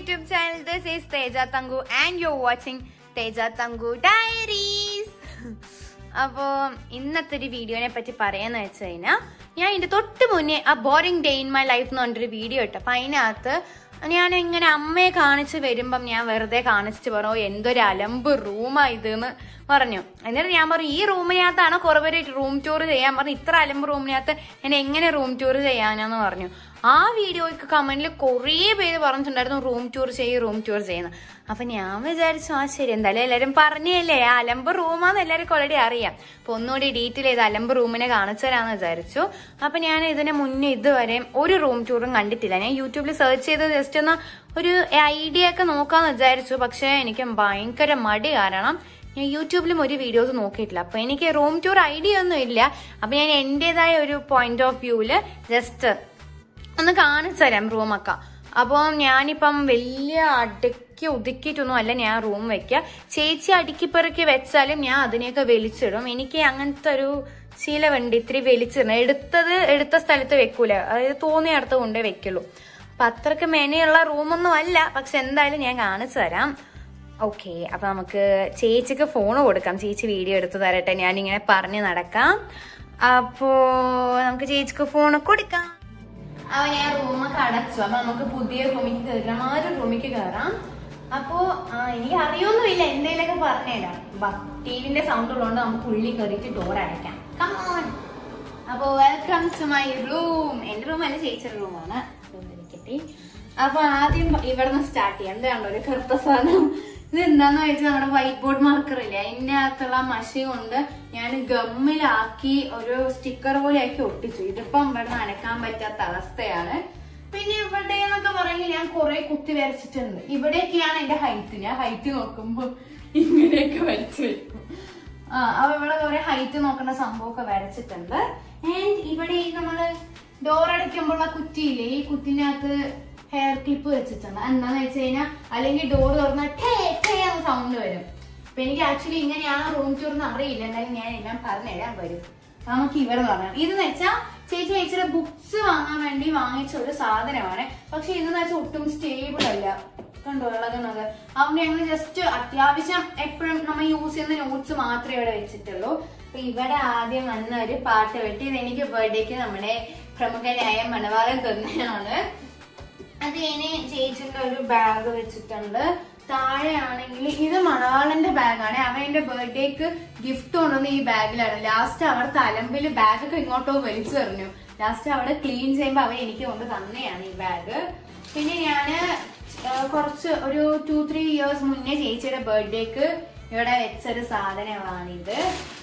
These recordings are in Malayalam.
YouTube channel. This is Teja Tangu and you're watching Teja Tangu Diaries. അപ്പോൾ ഇന്നത്തെ ഒരു വീഡിയോനെ പറ്റി പറയാന്ന് വെച്ച് കഴിഞ്ഞാൽ ഞാൻ ഇതിന്റെ തൊട്ട് മുന്നേ ആ boring day in my life എന്ന് പറഞ്ഞൊരു വീഡിയോ ഇട്ടു അപ്പം അതിനകത്ത് ഞാൻ ഇങ്ങനെ അമ്മയെ കാണിച്ച് വരുമ്പം ഞാൻ വെറുതെ കാണിച്ചിട്ട് പറഞ്ഞു എന്തൊരു അലമ്പ് റൂമാ ഇതെന്ന് പറഞ്ഞു എന്നിട്ട് ഞാൻ പറഞ്ഞു ഈ റൂമിനകത്താണോ കുറേ പേര് റൂം ടൂർ ചെയ്യാൻ പറഞ്ഞു ഇത്ര അലമ്പ് റൂമിനകത്ത് ഞാൻ എങ്ങനെ റൂം ടൂർ ചെയ്യാനാന്ന് പറഞ്ഞു ആ വീഡിയോയ്ക്ക് കമന്റിൽ കുറേ പേര് പറഞ്ഞിട്ടുണ്ടായിരുന്നു റൂം ടൂർ ചെയ്യും റൂം ടൂർ ചെയ്യുന്ന അപ്പൊ ഞാൻ വിചാരിച്ചു ആ ശരി എന്തായാലും എല്ലാവരും പറഞ്ഞല്ലേ ആ അലമ്പ് റൂമാന്ന് എല്ലാവർക്കും ഓൾറെഡി അറിയാം അപ്പൊ ഒന്നുകൂടി ഡീറ്റെയിൽ ചെയ്ത് അലമ്പ് റൂമിനെ കാണിച്ചു തരാന്ന് വിചാരിച്ചു അപ്പൊ ഞാൻ ഇതിന് മുന്നേ ഇതുവരെ ഒരു റൂം ടൂറും കണ്ടിട്ടില്ല ഞാൻ യൂട്യൂബിൽ സെർച്ച് ചെയ്ത് ജസ്റ്റ് ഒന്ന് ഒരു ഐഡിയ ഒക്കെ നോക്കാന്ന് വിചാരിച്ചു പക്ഷെ എനിക്ക് ഭയങ്കര മടി കാരണം ഞാൻ യൂട്യൂബിലും ഒരു വീഡിയോസ് നോക്കിയിട്ടില്ല അപ്പൊ എനിക്ക് റൂം ടൂർ ഐഡിയ ഒന്നും ഇല്ല അപ്പൊ ഞാൻ എന്റേതായ ഒരു പോയിന്റ് ഓഫ് വ്യൂവില് ജസ്റ്റ് ഒന്ന് കാണിച്ചു തരാം റൂമൊക്കെ അപ്പോൾ ഞാനിപ്പം വലിയ അടുക്കി ഒതുക്കിയിട്ടൊന്നും അല്ല ഞാൻ റൂം വെക്കുക ചേച്ചി അടുക്കി പെറുക്കി വെച്ചാലും ഞാൻ അതിനെയൊക്കെ വലിച്ചിടും എനിക്ക് അങ്ങനത്തെ ഒരു ശീലമുണ്ട് ഇത്തിരി വലിച്ചിടണം എടുത്തത് എടുത്ത സ്ഥലത്ത് വെക്കൂല അതായത് തോന്നിയ അടുത്ത് കൊണ്ടേ വെക്കുള്ളൂ അപ്പൊ അത്രക്ക് മെനയുള്ള റൂമൊന്നും അല്ല പക്ഷെ എന്തായാലും ഞാൻ കാണിച്ചു തരാം ഓക്കെ അപ്പൊ നമുക്ക് ചേച്ചിക്ക് ഫോൺ കൊടുക്കാം ചേച്ചി വീഡിയോ എടുത്തു തരട്ടെ ഞാനിങ്ങനെ പറഞ്ഞു നടക്കാം അപ്പോ നമുക്ക് ചേച്ചിക്ക് ഫോൺ കൊടുക്കാം അപ്പൊ ഞാൻ റൂമൊക്കെ അടച്ചു അപ്പൊ നമുക്ക് പുതിയ റൂമിക്ക് കയറാം ആ ഒരു റൂമിക്ക് കയറാം അപ്പോ ആ, എനിക്ക് അറിയൊന്നുമില്ല എന്തേലൊക്കെ പറഞ്ഞുതരാം ടിവിന്റെ സൗണ്ട് ഉള്ളതുകൊണ്ട് നമുക്ക് ഉള്ളിൽ കയറിയിട്ട് ഡോർ അടയ്ക്കാം കമോൺ അപ്പൊ വെൽക്കം ടു മൈ റൂം എന്റെ റൂം അല്ല ചേച്ചിയുടെ റൂമാണ് ഇരിക്കട്ടെ അപ്പൊ ആദ്യം ഇവിടുന്ന് സ്റ്റാർട്ട് ചെയ്യാം എന്താണോ ഒരു കറുത്ത സാധനം ഇത് എന്താന്ന് വെച്ചാൽ നമ്മുടെ വൈറ്റ് ബോർഡ് മാർക്കർ ഇല്ലേ അതിന്റെ അകത്തുള്ള മഷി കൊണ്ട് ഞാൻ ഗമ്മിലാക്കി ഒരു സ്റ്റിക്കർ പോലെ ആക്കി ഒട്ടിച്ചു ഇതിപ്പം ഇവിടെ അനക്കാൻ പറ്റാത്ത അവസ്ഥയാണ് പിന്നെ ഇവിടെ എന്നൊക്കെ പറയുമ്പോൾ ഞാൻ കുറെ കുത്തി വരച്ചിട്ടുണ്ട് ഇവിടെയൊക്കെയാണ് എന്റെ ഹൈറ്റ് ഞാൻ ഹൈറ്റ് നോക്കുമ്പോ ഇങ്ങനെയൊക്കെ വരച്ചു വെക്കും ആ അപ്പൊ ഇവിടെ കുറെ ഹൈറ്റ് നോക്കുന്ന സംഭവമൊക്കെ വരച്ചിട്ടുണ്ട് ആൻഡ് ഇവിടെ ഈ നമ്മള് ഡോർ അടയ്ക്കുമ്പോഴുള്ള കുറ്റിയില്ലേ ഈ കുറ്റിനകത്ത് ഹെയർ ക്ലിപ്പ് വെച്ചിട്ടുണ്ട് എന്താന്ന് വെച്ച് കഴിഞ്ഞാൽ അല്ലെങ്കിൽ ഡോർ തുറന്ന ടേ ടേ എന്ന സൗണ്ട് വരും അപ്പൊ എനിക്ക് ആക്ച്വലി ഇങ്ങനെയാണ് റൂം ടൂർ എന്ന് അറിയില്ല എന്തായാലും ഞാൻ എല്ലാം പറഞ്ഞുതരാൻ വരും നമുക്ക് ഇവിടെ പറയാം ഇതെന്ന് വെച്ചാൽ ചേച്ചി ചേച്ചിയുടെ ബുക്സ് വാങ്ങാൻ വേണ്ടി വാങ്ങിച്ച ഒരു സാധനമാണ് പക്ഷെ ഇതെന്ന് വെച്ചാൽ ഒട്ടും സ്റ്റേബിൾ അല്ല കണ്ടോ ഇളകുന്നത് അതുകൊണ്ട് ഞങ്ങൾ ജസ്റ്റ് അത്യാവശ്യം എപ്പോഴും നമ്മൾ യൂസ് ചെയ്യുന്ന നോട്ട്സ് മാത്രമേ ഇവിടെ വെച്ചിട്ടുള്ളൂ അപ്പൊ ഇവിടെ ആദ്യം വന്ന ഒരു പാട്ട് വെട്ടി ഇത് എനിക്ക് ബർത്ത്ഡേക്ക് നമ്മുടെ പ്രമുഖനായ മണവാളൻ തന്നെയാണ് അത് കഴിഞ്ഞ് ചേച്ചിന്റെ ഒരു ബാഗ് വെച്ചിട്ടുണ്ട് താഴെ ആണെങ്കിൽ ഇത് മണവാളന്റെ ബാഗാണ് അവൻ എന്റെ ബർത്ത്ഡേക്ക് ഗിഫ്റ്റ് കൊണ്ടുവന്ന് ഈ ബാഗിലാണ് ലാസ്റ്റ് അവർ തലമ്പില് ബാഗൊക്കെ ഇങ്ങോട്ടോ വലിച്ചു എറിഞ്ഞു ലാസ്റ്റ് അവിടെ ക്ലീൻ ചെയ്യുമ്പോൾ അവൻ എനിക്ക് കൊണ്ട് തന്നെയാണ് ഈ ബാഗ് പിന്നെ ഞാന് ആ, കുറച്ച് ഒരു ടു ത്രീ ഇയേഴ്സ് മുന്നേ ചേച്ചിയുടെ ബർത്ത്ഡേക്ക് ഇവിടെ വെച്ചൊരു സാധനമാണിത്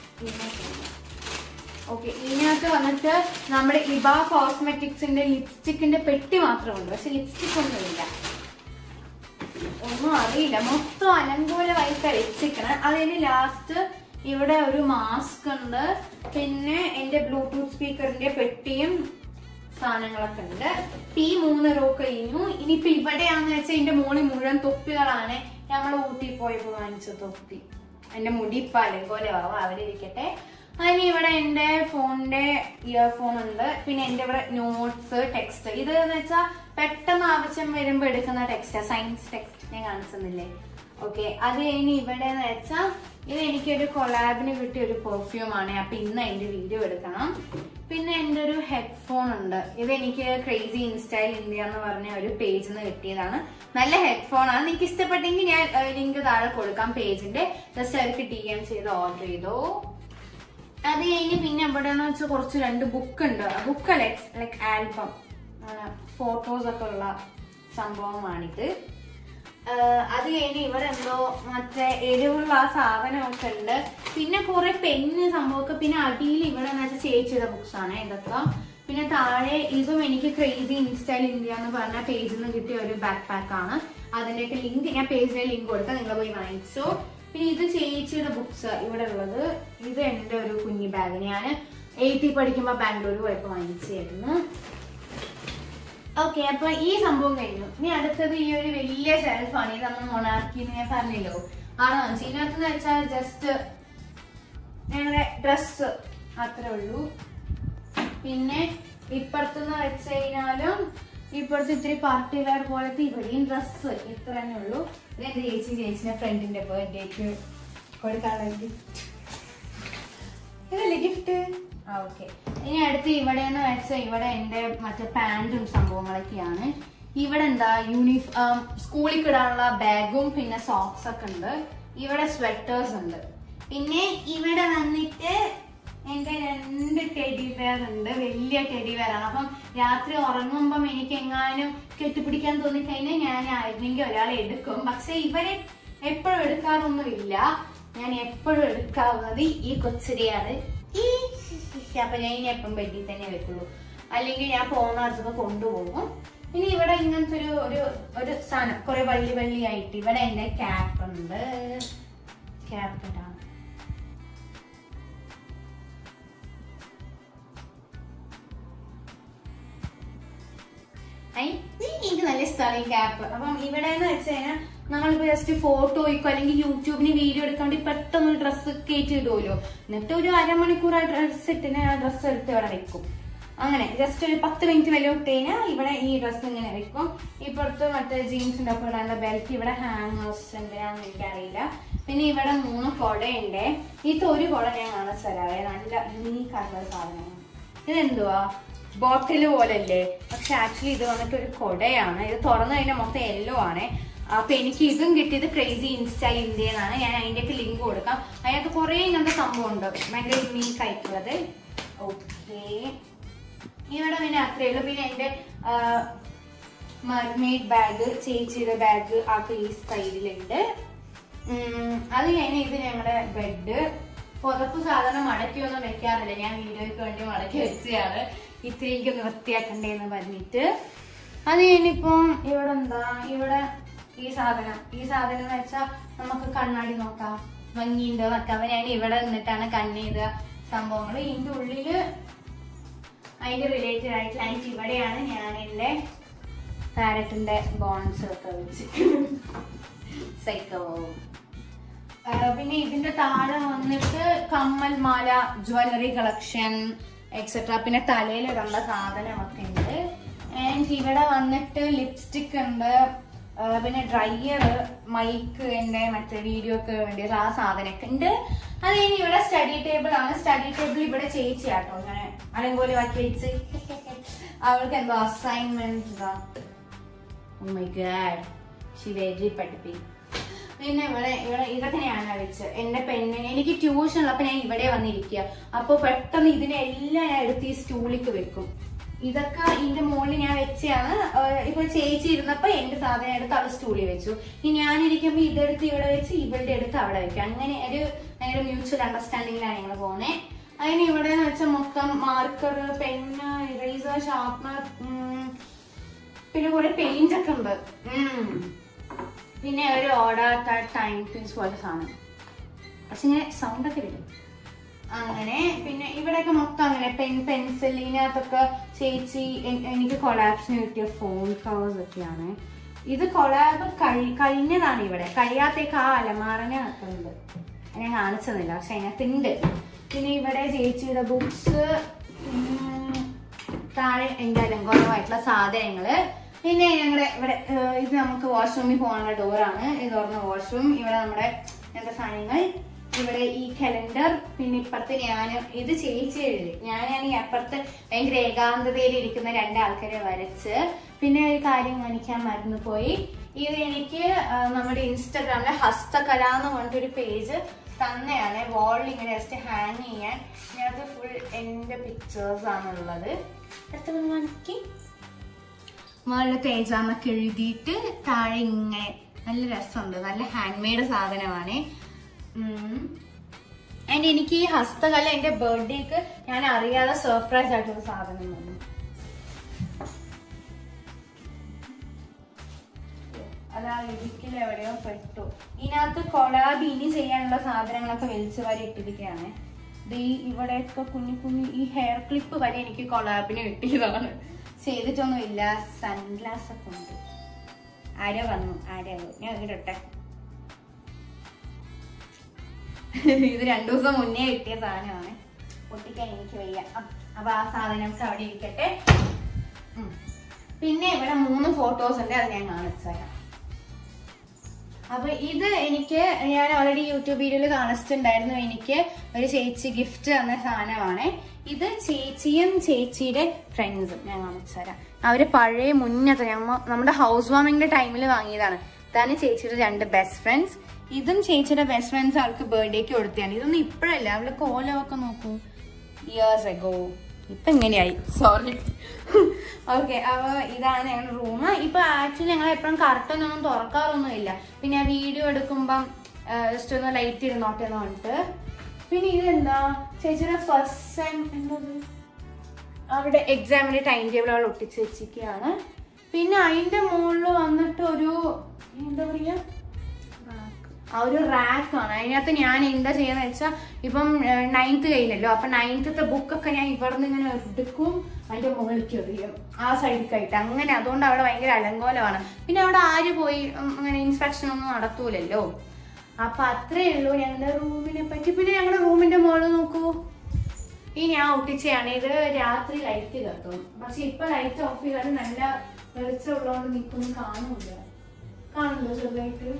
ഓക്കെ ഇതിനകത്ത് വന്നിട്ട് നമ്മുടെ ഇബ കോസ്മെറ്റിക്സിന്റെ ലിപ്സ്റ്റിക്കിന്റെ പെട്ടി മാത്രമുണ്ട് പക്ഷെ ലിപ്സ്റ്റിക് ഒന്നുമില്ല ഒന്നും അറിയില്ല മൊത്തം അലങ്കോലമായിട്ട് വെച്ചിരിക്കണം അതിന് ലാസ്റ്റ് ഇവിടെ ഒരു മാസ്ക് ഉണ്ട് പിന്നെ എന്റെ ബ്ലൂടൂത്ത് സ്പീക്കറിന്റെ പെട്ടിയും സാധനങ്ങളൊക്കെ ഉണ്ട് ഈ മൂന്ന് റോ കഴിഞ്ഞു ഇനിയിപ്പോ ഇവിടെയാന്ന് വെച്ചാൽ എന്റെ മോളിൽ മുഴുവൻ തൊപ്പികളാണ് ഞങ്ങൾ ഊട്ടി പോയപ്പോ വാങ്ങിച്ച തൊപ്പി എന്റെ മുടി ഇപ്പൊ അലങ്കോലമാവും അവരിരിക്കട്ടെ അതിന് ഇവിടെ എന്റെ ഫോണിന്റെ ഇയർഫോൺ ഉണ്ട് പിന്നെ എന്റെ ഇവിടെ നോട്ട്സ് ടെക്സ്റ്റ് ഇത് എന്ന് വെച്ചാൽ പെട്ടെന്ന് ആവശ്യം വരുമ്പോ എടുക്കുന്ന ടെക്സ്റ്റ് സയൻസ് ടെക്സ്റ്റ് ഞാൻ കാണിച്ചെന്നില്ലേ ഓക്കെ അത് കഴിഞ്ഞ് ഇവിടെ എന്ന് വെച്ചാൽ ഇത് എനിക്കൊരു കൊളാബിന് കിട്ടിയ ഒരു പെർഫ്യൂം ആണ് അപ്പൊ ഇന്ന് അതിന്റെ വീഡിയോ എടുക്കണം പിന്നെ എന്റെ ഒരു ഹെഡ്ഫോൺ ഉണ്ട് ഇത് എനിക്ക് ക്രേസി ഇൻസ്റ്റൈൽ ഇന്ത്യ എന്ന് പറഞ്ഞ ഒരു പേജിൽ നിന്ന് കിട്ടിയതാണ് നല്ല ഹെഡ്ഫോൺ ആണ് എനിക്ക് ഇഷ്ടപ്പെട്ടെങ്കിൽ ഞാൻ ലിങ്ക് താഴെ കൊടുക്കാം പേജിന്റെ ജസ്റ്റ് അവർക്ക് ടി എം ചെയ്ത് ഓർഡർ ചെയ്തോ അത് കഴിഞ്ഞ് പിന്നെ എവിടെയാന്ന് വെച്ചാൽ കുറച്ച് രണ്ട് ബുക്ക് ഉണ്ട് ബുക്ക് ലൈക്ക് ആൽബം ഫോട്ടോസ് ഒക്കെ ഉള്ള സംഭവമാണിത് ആഹ് അത് കഴിഞ്ഞ് ഇവിടെ എന്തോ മറ്റേ എരിവുള്ള ആ സാധനമൊക്കെ ഉണ്ട് പിന്നെ കുറെ പെന്ന് സംഭവമൊക്കെ പിന്നെ അടിയിൽ ഇവിടെ എന്ന് വെച്ചാൽ ചേച്ചിയുടെ ബുക്സ് ആണ് ഇതൊക്കെ പിന്നെ താഴെ ഇതും എനിക്ക് ക്രേസി ഇൻസ്റ്റൈൽ ഇന്ത്യ എന്ന് പറഞ്ഞ പേജിൽ നിന്ന് കിട്ടിയ ഒരു ബാക്ക് പാക്ക് ആണ് അതിന്റെയൊക്കെ ലിങ്ക് ഞാൻ പേജിലെ ലിങ്ക് കൊടുത്താൽ നിങ്ങൾ പോയി വാങ്ങിച്ചോ പിന്നെ ഇത് ചേച്ചിയുടെ ബുക്സ് ഇവിടെ ഉള്ളത് ഇത് എന്റെ ഒരു കുഞ്ഞി ബാഗ് ഞാൻ എയ്ത്തിൽ പഠിക്കുമ്പോൾ ബാംഗ്ലൂർ പോയപ്പോൾ വാങ്ങിച്ചായിരുന്നു ഓക്കെ അപ്പൊ ഈ സംഭവം കഴിഞ്ഞു ഇനി അടുത്തത് ഈ ഒരു വലിയ ഷെൽഫാണ് ഇത് നമ്മൾ മൊണാർക്കി എന്ന് ഞാൻ പറഞ്ഞല്ലോ ആണോ ഇതിനകത്ത് വെച്ചാൽ ജസ്റ്റ് ഞങ്ങളുടെ ഡ്രസ് അത്രേ ഉള്ളൂ പിന്നെ ഇപ്പുറത്തുനിന്ന് വെച്ച് കഴിഞ്ഞാലും ഇപ്പോഴത്തെ ഇത്തിരി പാർട്ടി വെയർ പോലത്തെ ഇവിടെയും ഡ്രസ്സ് ഇത്ര തന്നെ ഉള്ളൂ ഇത് എന്റെ ചേച്ചി ചേച്ചിന്റെ ഫ്രണ്ടിന്റെ ബർത്ത്ഡേക്ക് കൊടുക്കാനുള്ള ഗിഫ്റ്റ് ഇതല്ലേ ഗിഫ്റ്റ് ആ ഓക്കെ ഇനി അടുത്ത് ഇവിടെ എന്ന് വെച്ചാൽ ഇവിടെ എന്റെ മറ്റേ പാന്റും സംഭവങ്ങളൊക്കെയാണ് ഇവിടെ എന്താ യൂണിഫോം സ്കൂളിൽ ഇടാനുള്ള ബാഗും പിന്നെ സോക്സ് ഒക്കെ ഉണ്ട് ഇവിടെ സ്വെറ്റേഴ്സ് ഉണ്ട് പിന്നെ ഇവിടെ വന്നിട്ട് എന്റെ രണ്ട് ടെഡി വെയർ ഉണ്ട് വലിയ ടെഡി വെയർ ആണ് അപ്പം രാത്രി ഉറങ്ങുമ്പം എനിക്ക് എങ്ങാനും കെട്ടിപ്പിടിക്കാൻ തോന്നിക്കഴിഞ്ഞാൽ ഞാൻ ആയിരുന്നെങ്കിൽ ഒരാളെ എടുക്കും പക്ഷെ ഇവരെ എപ്പോഴും എടുക്കാറൊന്നുമില്ല ഞാൻ എപ്പോഴും എടുക്കാവുന്നത് ഈ കൊച്ചിരിയാണ് ഈ അപ്പൊ ഞാൻ ഇനി എപ്പം ബെഡിൽ തന്നെ വെക്കുള്ളൂ അല്ലെങ്കിൽ ഞാൻ പോകുന്ന അടുത്തൊക്കെ കൊണ്ടുപോകും ഇനി ഇവിടെ ഇങ്ങനത്തെ ഒരു ഒരു ഒരു സാധനം കുറെ വള്ളി വള്ളി ആയിട്ട് ഇവിടെ എന്റെ ക്യാപ്പ് ഉണ്ട് ക്യാപ്പ് ഇടാം ഐ, ഈ എനിക്ക് നല്ല ഇഷ്ടമാണ് ഈ ക്യാപ്പ് അപ്പം ഇവിടെ എന്ന് വെച്ച് കഴിഞ്ഞാൽ നമ്മളിപ്പോ ജസ്റ്റ് ഫോട്ടോയ്ക്കോ അല്ലെങ്കിൽ യൂട്യൂബിന് വീഡിയോ എടുക്കാണ്ട് പെട്ടെന്ന് ഡ്രസ്സ് കയറ്റി ഇടുമല്ലോ എന്നിട്ട് ഒരു അരമണിക്കൂർ ആ ഡ്രസ്സ് ഇട്ടിന് ആ ഡ്രസ്സ് എടുത്ത് ഇവിടെ വെക്കും അങ്ങനെ ജസ്റ്റ് ഒരു പത്ത് മിനിറ്റ് വില ഇട്ട് കഴിഞ്ഞാൽ ഇവിടെ ഈ ഡ്രസ്സ് ഇങ്ങനെ വെക്കും ഇപ്പുറത്ത് മറ്റേ ജീൻസിന്റെ ഒപ്പം ഇടാനുള്ള ബെൽറ്റ് ഇവിടെ ഹാങ്ങേഴ്സ് എന്താണെന്ന് എനിക്കറിയില്ല പിന്നെ ഇവിടെ മൂന്ന് കുടയുണ്ട് ഇത് ഒരു കുട ഞാൻ കാണിച്ചു തരാവേ നല്ല യൂണീക്ക് ആയിട്ടുള്ള സാധനമാണ് ഇതെന്തുവാ ബോട്ടിൽ പോലല്ലേ പക്ഷെ ആക്ച്വലി ഇത് വന്നിട്ട് ഒരു കൊടയാണ് ഇത് തുറന്നു കഴിഞ്ഞാൽ മൊത്തം യെല്ലോ ആണ് അപ്പൊ എനിക്ക് ഇതും കിട്ടിയത് ക്രേസി ഇൻസ്റ്റൈൽ ഇന്ത്യ എന്നാണ് ഞാൻ അതിന്റെയൊക്കെ ലിങ്ക് കൊടുക്കാം അതിനകത്ത് കുറെ ഇങ്ങനത്തെ സംഭവം ഉണ്ട് ഭയങ്കര യുണീക്ക് ആയിട്ടുള്ളത് ഓക്കെ ഇവിടെ പിന്നെ അത്രയേ ഉള്ളൂ പിന്നെ എന്റെ മർമെയ്ഡ് ബാഗ് ചേച്ചിയുടെ ബാഗ് ആ ഈ സൈഡിലുണ്ട് ഉം, അത് കഴിഞ്ഞ് ഇത് ഞങ്ങളുടെ ബെഡ് പുറത്ത് സാധാരണ മടക്കിയൊന്നും വെക്കാറില്ല ഞാൻ വീഡിയോയ്ക്ക് വേണ്ടി മടക്കി വെച്ചതാണ് ഇത്തിരി എനിക്കൊന്ന് വൃത്തിയാക്കണ്ടേന്ന് പറഞ്ഞിട്ട് അത് കഴിഞ്ഞിപ്പം ഇവിടെ എന്താ ഇവിടെ ഈ സാധനം ഈ സാധനം എന്ന് വെച്ചാൽ നമുക്ക് കണ്ണാടി നോക്കാം ഭംഗിയുണ്ട് നോക്കാം ഞാൻ ഇവിടെ നിന്നിട്ടാണ് കണ്ണെയ്ത സംഭവങ്ങൾ ഇതിന്റെ ഉള്ളില് അതിന്റെ റിലേറ്റഡ് ആയിട്ടുള്ള ആൻഡ് ഇവിടെയാണ് ഞാൻ എന്റെ പാരറ്റിന്റെ ബോൺസ് ഒക്കെ വെച്ച് സൈക്കോ ആ, പിന്നെ ഇതിന്റെ താഴെ വന്നിട്ട് കമ്മൽ മാല ജ്വല്ലറി കളക്ഷൻ എക്സെട്ര പിന്നെ തലയിലിടുള്ള സാധനമൊക്കെ ഉണ്ട് ആൻഡ് ഇവിടെ വന്നിട്ട് ലിപ്സ്റ്റിക് ഉണ്ട് ആ, പിന്നെ ഡ്രയർ മൈക്ക് എന്റെ മറ്റേ വീഡിയോക്ക് വേണ്ടിയിട്ട് ആ സാധനമൊക്കെ ഉണ്ട് അത് കഴിഞ്ഞ് ഇവിടെ സ്റ്റഡി ടേബിൾ ആണ് സ്റ്റഡി ടേബിൾ ഇവിടെ ചേച്ചി ആട്ടോ അങ്ങനെ അലങ്കോലമാക്കി വെച്ച് അവൾക്ക് എന്തോ assignment oh my god she very പഠിപ്പി പിന്നെ ഇവിടെ ഇവിടെ ഇതൊക്കെ ഞാൻ വെച്ച് എന്റെ പെണ്ണിന് എനിക്ക് ട്യൂഷൻ ഉള്ളപ്പോ ഞാൻ ഇവിടെ വന്നിരിക്കുക അപ്പൊ പെട്ടെന്ന് ഇതിനെല്ലാം ഞാൻ എടുത്ത് ഈ സ്റ്റൂളിക്ക് വെക്കും ഇതൊക്കെ ഇതിന്റെ മുകളിൽ ഞാൻ വെച്ചാണ് ഇപ്പൊ ചേച്ചി ഇരുന്നപ്പോ എന്റെ സാധനം എടുത്ത് അവിടെ സ്റ്റൂളിൽ വെച്ചു ഇനി ഞാനിരിക്കുമ്പോ ഇതെടുത്ത് ഇവിടെ വെച്ച് ഇവളുടെ എടുത്ത് അവിടെ വെക്കും അങ്ങനെ ഒരു ഭയങ്കര മ്യൂച്വൽ അണ്ടർസ്റ്റാൻഡിങ്ങിലാണ് ഞങ്ങൾ പോകുന്നത് അതിന് ഇവിടെ എന്ന് വെച്ചാൽ മൊത്തം മാർക്കർ പെന്ന് ഇറേസർ ഷാർപ്നർ പിന്നെ കുറെ പെയിന്റ് ഒക്കെ ഉണ്ട് ഉം. പിന്നെ ഒരു ഓടാത്ത ടൈം പീസ് പോലെ സാധനം പക്ഷെ ഇങ്ങനെ സൗണ്ട് ഒക്കെ വരും അങ്ങനെ പിന്നെ ഇവിടെയൊക്കെ മൊത്തം അങ്ങനെ പെൻ പെൻസിൽ ഇതിനകത്തൊക്കെ ചേച്ചി എൻ- എനിക്ക് കൊളാബ്സിന് കിട്ടിയ ഫോൺ കവേഴ്സ് ഒക്കെയാണ് ഇത് കൊളാബ് കഴി കഴിഞ്ഞതാണ് ഇവിടെ കഴിയാത്തേക്ക് ആ അലമാറനകത്തുണ്ട് ഞാൻ കാണിച്ചതില്ല പക്ഷെ അതിനകത്തുണ്ട് പിന്നെ ഇവിടെ ചേച്ചിയുടെ ബുക്സ് താഴെ എന്റെ അലങ്കോലമായിട്ടുള്ള സാധനങ്ങള് പിന്നെ ഞങ്ങളുടെ ഇവിടെ ഏഹ്, ഇത് നമുക്ക് വാഷ്റൂമിൽ പോകാനുള്ള ഡോറാണ് ഇത് തുറന്ന വാഷ്റൂം ഇവിടെ നമ്മുടെ എന്താ സാധനങ്ങൾ ഇവിടെ ഈ കലണ്ടർ പിന്നെ ഇപ്പുറത്ത് ഞാൻ ഇത് ചേച്ചി എഴുതി ഞാനാണ് ഈ അപ്പുറത്ത് ഭയങ്കര ഏകാന്തതയിൽ ഇരിക്കുന്ന രണ്ട് ആൾക്കാരെ വരച്ച് പിന്നെ ഒരു കാര്യം കാണിക്കാൻ മറന്നു പോയി ഇത് എനിക്ക് ആ, നമ്മുടെ ഇൻസ്റ്റാഗ്രാമിലെ ഹസ്തകല എന്ന് പറഞ്ഞിട്ടൊരു പേജ് തന്നെയാണ് വാളിൽ ഇങ്ങനെ ജസ്റ്റ് ഹാങ് ചെയ്യാൻ ഇതിനകത്ത് ഫുൾ എന്റെ പിക്ചേഴ്സ് ആണുള്ളത് അടുത്ത കാണിക്ക് മുകളിൽ പേജാന്നൊക്കെ എഴുതിയിട്ട് താഴെ ഇങ്ങനെ നല്ല രസമുണ്ട് നല്ല ഹാൻഡ് മെയ്ഡ് സാധനമാണ് ആൻഡ് എനിക്ക് ഈ ഹസ്തകല എന്റെ ബർത്ത്ഡേക്ക് ഞാൻ അറിയാതെ സർപ്രൈസ് ആയിട്ടൊരു സാധനം വന്നു അതാ ഇടുക്കിൽ എവിടെയോ പെട്ടു ഇതിനകത്ത് കൊളാബ് ഇനി ചെയ്യാനുള്ള സാധനങ്ങളൊക്കെ വലിച്ചു വാരി ഇട്ടിരിക്കുകയാണ് ഇത് ഈ ഇവിടെയൊക്കെ കുഞ്ഞു കുഞ്ഞു ഈ ഹെയർ ക്ലിപ്പ് വരെ എനിക്ക് കൊളാബിന് കിട്ടിയതാണ് ചെയ്തിട്ടൊന്നുമില്ല സൺഗ്ലാസ് ഒക്കെ ഉണ്ട് ആരോ വന്നു ആരോ ഞാൻ ഇടട്ടെ ഇത് രണ്ടു ദിവസം മുന്നേ കിട്ടിയ സാധനമാണ് പൊട്ടിക്കാൻ എനിക്ക് വയ്യ അ- അപ്പൊ ആ സാധനം അവിടെ ഇരിക്കട്ടെ ഉം. പിന്നെ ഇവിടെ മൂന്ന് ഫോട്ടോസ് ഉണ്ട് അത് ഞാൻ കാണിച്ചു തരാം അപ്പൊ ഇത് എനിക്ക് ഞാൻ ഓൾറെഡി യൂട്യൂബ് വീഡിയോയിൽ കാണിച്ചിട്ടുണ്ടായിരുന്നു എനിക്ക് ഒരു ചേച്ചി ഗിഫ്റ്റ് തന്ന സാധനമാണ് ഇത് ചേച്ചിയും ചേച്ചിയുടെ ഫ്രണ്ട്സും ഞാൻ കാണിച്ചു തരാം അവര് പഴയ മുന്നത്തെ ഞമ്മ നമ്മുടെ ഹൗസ് വാമിങ്ങിന്റെ ടൈമിൽ വാങ്ങിയതാണ് ഇതാണ് ചേച്ചിയുടെ രണ്ട് ബെസ്റ്റ് ഫ്രണ്ട്സ് ഇതും ചേച്ചിയുടെ ബെസ്റ്റ് ഫ്രണ്ട്സ് അവൾക്ക് ബർത്ത്ഡേക്ക് കൊടുത്തതാണ് ഇതൊന്നും ഇപ്പോഴല്ല അവള് കോലമൊക്കെ നോക്കൂ ഇയേഴ്സ് എഗോ ഇപ്പൊ ഇങ്ങനെയായി സോറി ഓക്കെ അപ്പൊ ഇതാണ് ഞങ്ങളുടെ റൂം ഇപ്പൊ ആക്ച്വലി ഞങ്ങൾ എപ്പോഴും കറക്റ്റ് ഒന്നും തുറക്കാറൊന്നുമില്ല പിന്നെ ആ വീഡിയോ എടുക്കുമ്പം ജസ്റ്റ് ഒന്ന് ലൈറ്റ് ഇരുന്നോട്ടെ എന്ന് പറഞ്ഞിട്ട് പിന്നെ ഇതെന്താ ചേച്ചിയുടെ ഫസ്റ്റ് സെം എന്തത് അവിടെ എക്സാമിന്റെ ടൈം ടേബിൾ അവൾ ഒട്ടിച്ച് വെച്ചിരിക്കുകയാണ് പിന്നെ അതിന്റെ മുകളിൽ വന്നിട്ട് ഒരു എന്താ പറയാ ആ ഒരു റാക്കാണ് അതിനകത്ത് ഞാൻ എന്താ ചെയ്യാന്ന് വെച്ചാൽ ഇപ്പം നയൻത്ത് കഴിഞ്ഞല്ലോ അപ്പൊ നയൻത്തത്തെ ബുക്കൊക്കെ ഞാൻ ഇവിടെ നിന്ന് ഇങ്ങനെ എടുക്കും അതിന്റെ മുകളിലേക്ക് എറിയും ആ സൈഡിലേക്കായിട്ട് അങ്ങനെ അതുകൊണ്ട് അവിടെ ഭയങ്കര അലങ്കോലമാണ് പിന്നെ അവിടെ ആര് പോയി ഉം, അങ്ങനെ ഇൻസ്പെക്ഷൻ ഒന്നും നടത്തൂലല്ലോ അപ്പൊ അത്രേ ഉള്ളൂ ഞങ്ങളുടെ റൂമിനെ പറ്റി പിന്നെ ഞങ്ങളുടെ റൂമിന്റെ മുകളിൽ നോക്കൂ ഈ ഞാൻ ഒട്ടിച്ചതാണ് ഇത് രാത്രി ലൈറ്റ് കത്തും പക്ഷെ ഇപ്പൊ ലൈറ്റ് ഓഫ് ചെയ്താൽ നല്ല വെളിച്ചമുള്ളതുകൊണ്ട് നിൽക്കൊന്നും കാണൂല കാണുന്നുണ്ടോ ചെറുതായിട്ട്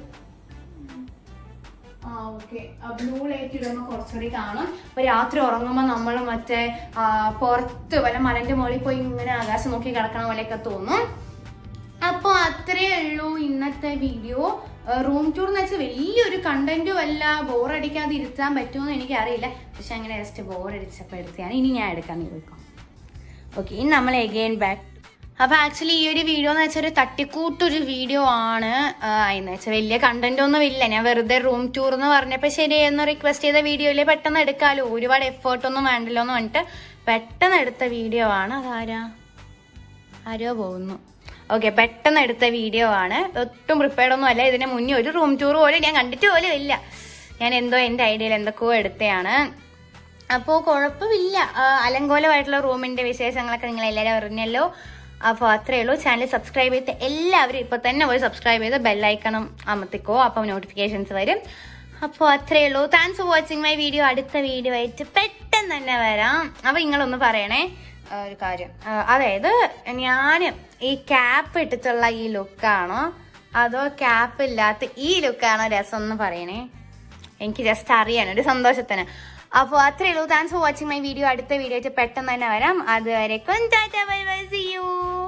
ആ ഓക്കെ ബ്ലൂ ലൈറ്റ് ഇടുമ്പോൾ കുറച്ചുകൂടി കാണും അപ്പൊ രാത്രി ഉറങ്ങുമ്പോൾ നമ്മൾ മറ്റേ ആ, പുറത്ത് വല്ല മലന്റെ മുകളിൽ പോയി ഇങ്ങനെ ആകാശം നോക്കി കിടക്കണ പോലെയൊക്കെ തോന്നും അപ്പോൾ അത്രേ ഉള്ളൂ ഇന്നത്തെ വീഡിയോ റൂം ടൂർ എന്ന് വെച്ചാൽ വലിയൊരു കണ്ടന്റും അല്ല ബോറടിക്കാതെ ഇരുത്താൻ പറ്റുമെന്ന് എനിക്കറിയില്ല പക്ഷെ അങ്ങനെ ജസ്റ്റ് ബോറടിച്ചപ്പോൾ എടുത്തതാണ് ഇനി ഞാൻ എടുക്കാൻ പോയിക്കോ ഓക്കെ ഇനി നമ്മൾ എഗെയിൻ ബാക്ക് അപ്പൊ ആക്ച്വലി ഈ ഒരു വീഡിയോ എന്ന് വെച്ചാൽ ഒരു തട്ടിക്കൂട്ടൊരു വീഡിയോ ആണ് എന്ന് വെച്ചാൽ വലിയ കണ്ടന്റ് ഒന്നും ഇല്ല ഞാൻ വെറുതെ റൂം ടൂർ എന്ന് പറഞ്ഞപ്പോൾ ശരിയെന്ന് റിക്വസ്റ്റ് ചെയ്ത വീഡിയോയിലെ പെട്ടെന്ന് എടുക്കാമല്ലോ ഒരുപാട് എഫേർട്ട് ഒന്നും വേണ്ടല്ലോ എന്ന് പറഞ്ഞിട്ട് പെട്ടെന്ന് എടുത്ത വീഡിയോ ആണ് അതാരാ ആരോ പോകുന്നു ഓക്കെ പെട്ടെന്ന് എടുത്ത വീഡിയോ ആണ് ഒട്ടും പ്രിപ്പയർഡ് ഒന്നും അല്ല ഇതിന് മുന്നേ ഒരു റൂം ടൂർ പോലും ഞാൻ കണ്ടിട്ട് പോലും ഇല്ല ഞാൻ എന്തോ എൻ്റെ ഐഡിയയിൽ എന്തൊക്കെയോ എടുത്തതാണ് അപ്പോൾ കുഴപ്പമില്ല ആ, അലങ്കോലമായിട്ടുള്ള റൂമിന്റെ വിശേഷങ്ങളൊക്കെ നിങ്ങൾ എല്ലാവരും അറിഞ്ഞല്ലോ അപ്പോൾ അത്രയേ ഉള്ളൂ ചാനൽ സബ്സ്ക്രൈബ് ചെയ്ത് എല്ലാവരും ഇപ്പോൾ തന്നെ പോയി സബ്സ്ക്രൈബ് ചെയ്ത് ബെല്ലൈക്കണം അമർത്തിക്കോ അപ്പം നോട്ടിഫിക്കേഷൻസ് വരും അപ്പോൾ അത്രയേ ഉള്ളൂ thanks for watching my video അടുത്ത വീഡിയോ ആയിട്ട് പെട്ടെന്ന് തന്നെ വരാം അപ്പോൾ നിങ്ങളൊന്ന് പറയണേ ആ, ഒരു കാര്യം ആ, അതായത് ഞാൻ ഈ ക്യാപ്പ് ഇട്ടിട്ടുള്ള ഈ ലുക്കാണോ അതോ ക്യാപ്പ് ഇല്ലാത്ത ഈ ലുക്കാണോ രസം എന്ന് പറയണേ എനിക്ക് ജസ്റ്റ് അറിയാൻ ഒരു സന്തോഷത്തിന് അപ്പോൾ അത്രയേ ഉള്ളൂ thanks for watching my video അടുത്ത വീഡിയോ ആയിട്ട് പെട്ടെന്ന് തന്നെ വരാം അതുവരെ ബൈ ബൈ സി യു